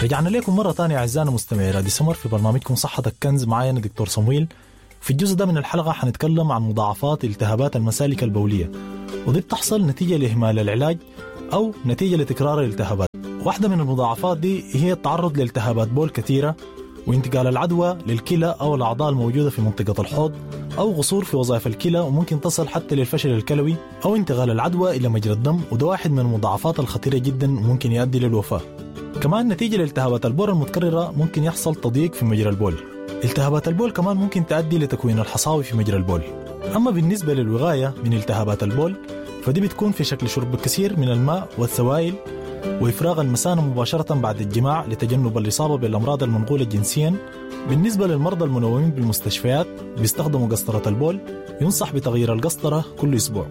رجعنا لكم مرة تانية أعزائنا مستمعي رادي سمر في برنامجكم صحتك كنز معايا أنا دكتور صمويل في الجزء ده من الحلقة حنتكلم عن مضاعفات التهابات المسالك البولية ودي بتحصل نتيجة لإهمال العلاج أو نتيجة لتكرار الالتهابات واحدة من المضاعفات دي هي التعرض لالتهابات بول كثيرة وانتقال العدوى للكلى أو الأعضاء الموجودة في منطقة الحوض أو قصور في وظائف الكلى وممكن تصل حتى للفشل الكلوي أو انتقال العدوى إلى مجرى الدم وده واحد من المضاعفات الخطيرة جدا وممكن يؤدي للوفاة كمان نتيجة لالتهابات البول المتكررة ممكن يحصل تضييق في مجرى البول التهابات البول كمان ممكن تؤدي لتكوين الحصاوي في مجرى البول أما بالنسبة للوقاية من التهابات البول فدي بتكون في شكل شرب كثير من الماء والسوائل وإفراغ المثانة مباشرة بعد الجماع لتجنب الإصابة بالأمراض المنقولة جنسيا بالنسبة للمرضى المنومين بالمستشفيات بيستخدموا قسطرة البول ينصح بتغيير القسطرة كل أسبوع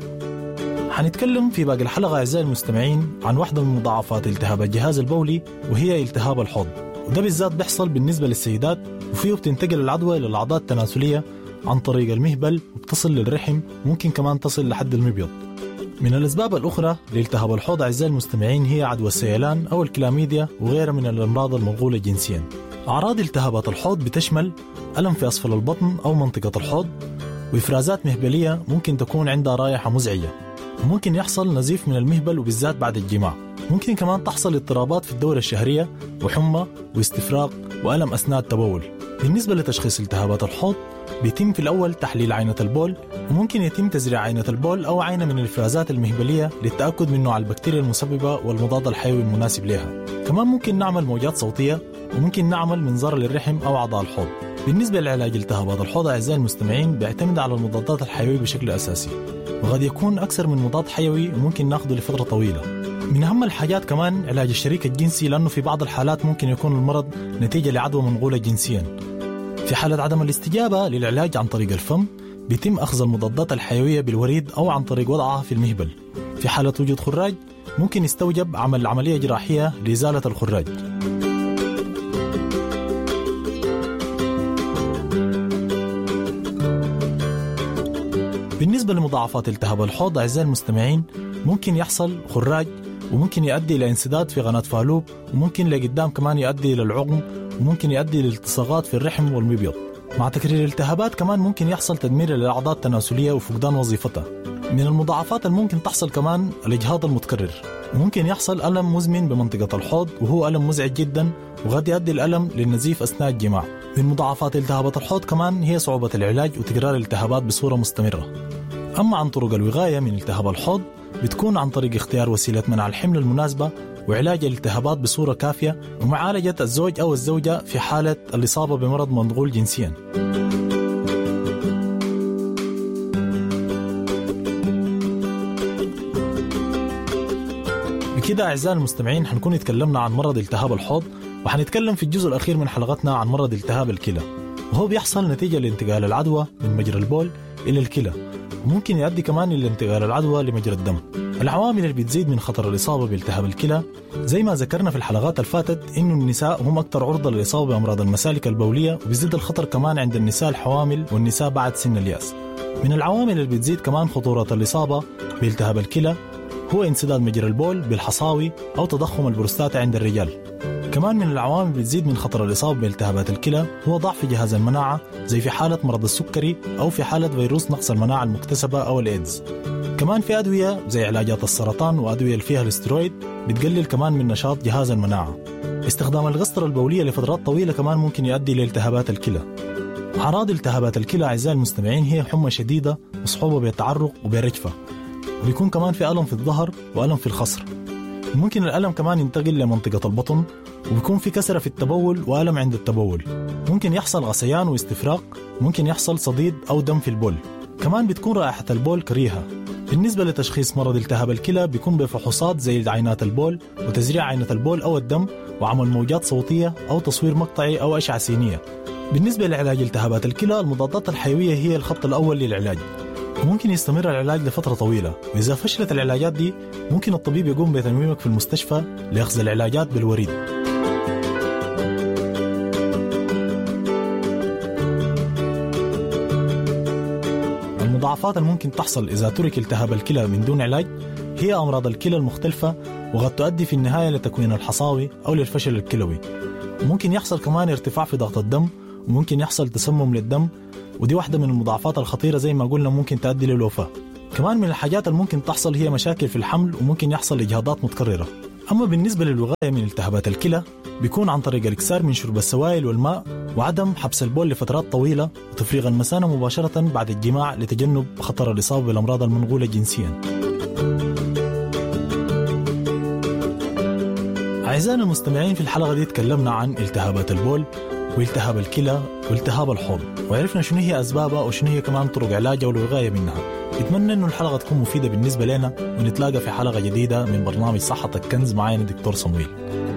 حنتكلم في باقي الحلقة أعزائي المستمعين عن واحدة من مضاعفات التهاب الجهاز البولي وهي التهاب الحوض وده بالذات بيحصل بالنسبة للسيدات وفيه بتنتقل العدوى إلى الأعضاء التناسلية عن طريق المهبل وبتصل للرحم ممكن كمان تصل لحد المبيض من الأسباب الأخرى لالتهاب الحوض أعزائي المستمعين هي عدوى السيلان أو الكلاميديا وغيرها من الأمراض المنقولة جنسيا أعراض التهابات الحوض بتشمل ألم في أسفل البطن أو منطقة الحوض وإفرازات مهبلية ممكن تكون عندها رائحة مزعجة وممكن يحصل نزيف من المهبل وبالذات بعد الجماع ممكن كمان تحصل اضطرابات في الدورة الشهرية وحمى واستفراغ وألم أثناء التبول بالنسبة لتشخيص التهابات الحوض بيتم في الأول تحليل عينة البول وممكن يتم تزريع عينة البول أو عينة من الإفرازات المهبلية للتأكد من نوع البكتيريا المسببة والمضاد الحيوي المناسب لها كمان ممكن نعمل موجات صوتية وممكن نعمل منظار للرحم أو أعضاء الحوض بالنسبة لعلاج التهابات الحوض أعزائي المستمعين بيعتمد على المضادات الحيوية بشكل أساسي وقد يكون أكثر من مضاد حيوي وممكن ناخده لفترة طويلة من أهم الحاجات كمان علاج الشريك الجنسي لأنه في بعض الحالات ممكن يكون المرض نتيجة لعدوى منقولة جنسيا في حالة عدم الاستجابة للعلاج عن طريق الفم بيتم أخذ المضادات الحيوية بالوريد أو عن طريق وضعها في المهبل في حالة وجود خراج ممكن يستوجب عمل عملية جراحية لإزالة الخراج بالنسبة لمضاعفات التهاب الحوض أعزائي المستمعين ممكن يحصل خراج وممكن يؤدي إلى انسداد في قناة فالوب وممكن لقدام كمان يؤدي إلى العقم وممكن يؤدي لالتصاقات في الرحم والمبيض مع تكرير الالتهابات كمان ممكن يحصل تدمير للأعضاء التناسلية وفقدان وظيفتها من المضاعفات الممكن تحصل كمان الإجهاض المتكرر وممكن يحصل ألم مزمن بمنطقة الحوض وهو ألم مزعج جدا وقد يؤدي الألم للنزيف أثناء الجماع من مضاعفات التهابات الحوض كمان هي صعوبة العلاج وتكرار الالتهابات بصورة مستمرة أما عن طرق الوقاية من التهاب الحوض بتكون عن طريق اختيار وسيلة منع الحمل المناسبة وعلاج الالتهابات بصورة كافية ومعالجة الزوج أو الزوجة في حالة الإصابة بمرض منقول جنسيا بكده أعزائي المستمعين حنكون اتكلمنا عن مرض التهاب الحوض وحنتكلم في الجزء الأخير من حلقتنا عن مرض التهاب الكلى وهو بيحصل نتيجة لانتقال العدوى من مجرى البول إلى الكلى وممكن يؤدي كمان إلى انتقال العدوى لمجرى الدم العوامل اللي بتزيد من خطر الإصابة بالتهاب الكلى زي ما ذكرنا في الحلقات الفاتت إنه النساء هم أكثر عرضة للإصابة بأمراض المسالك البولية وبيزيد الخطر كمان عند النساء الحوامل والنساء بعد سن الياس من العوامل اللي بتزيد كمان خطورة الإصابة بالتهاب الكلى هو انسداد مجرى البول بالحصاوي أو تضخم البروستاتا عند الرجال كمان من العوامل بتزيد من خطر الإصابة بالتهابات الكلى هو ضعف جهاز المناعة زي في حالة مرض السكري أو في حالة فيروس نقص المناعة المكتسبة أو الإيدز كمان في أدوية زي علاجات السرطان وأدوية اللي فيها الاسترويد بتقلل كمان من نشاط جهاز المناعة استخدام القسطرة البولية لفترات طويلة كمان ممكن يؤدي لالتهابات الكلى أعراض التهابات الكلى أعزائي المستمعين هي حمى شديدة وصعوبة بالتعرق وبرجفة وبيكون كمان في ألم في الظهر وألم في الخصر ممكن الألم كمان ينتقل لمنطقة البطن وبيكون في كسرة في التبول وألم عند التبول ممكن يحصل غثيان واستفراغ ممكن يحصل صديد أو دم في البول كمان بتكون رائحة البول كريهة بالنسبة لتشخيص مرض التهاب الكلى بيكون بفحوصات زي عينات البول وتزريع عينة البول أو الدم وعمل موجات صوتية أو تصوير مقطعي أو أشعة سينية بالنسبة لعلاج التهابات الكلى المضادات الحيوية هي الخط الأول للعلاج وممكن يستمر العلاج لفترة طويلة وإذا فشلت العلاجات دي ممكن الطبيب يقوم بتنويمك في المستشفى لأخذ العلاجات بالوريد المضاعفات الممكن تحصل إذا ترك التهاب الكلى من دون علاج هي أمراض الكلى المختلفة وقد تؤدي في النهاية لتكوين الحصاوي أو للفشل الكلوي وممكن يحصل كمان ارتفاع في ضغط الدم وممكن يحصل تسمم للدم ودي واحدة من المضاعفات الخطيرة زي ما قلنا ممكن تؤدي للوفاة كمان من الحاجات اللي ممكن تحصل هي مشاكل في الحمل وممكن يحصل إجهاضات متكررة أما بالنسبة للوقاية من التهابات الكلى بيكون عن طريق الإكسار من شرب السوائل والماء وعدم حبس البول لفترات طويلة وتفريغ المثانة مباشرة بعد الجماع لتجنب خطر الإصابة بالأمراض المنقولة جنسيا أعزائنا المستمعين في الحلقة دي تكلمنا عن التهابات البول والتهاب الكلى والتهاب الحوض وعرفنا شنو هي أسبابها وشنو هي كمان طرق علاجها والوقاية منها نتمنى انه الحلقه تكون مفيده بالنسبه لنا ونتلاقى في حلقه جديده من برنامج صحه الكنز معانا دكتور صمويل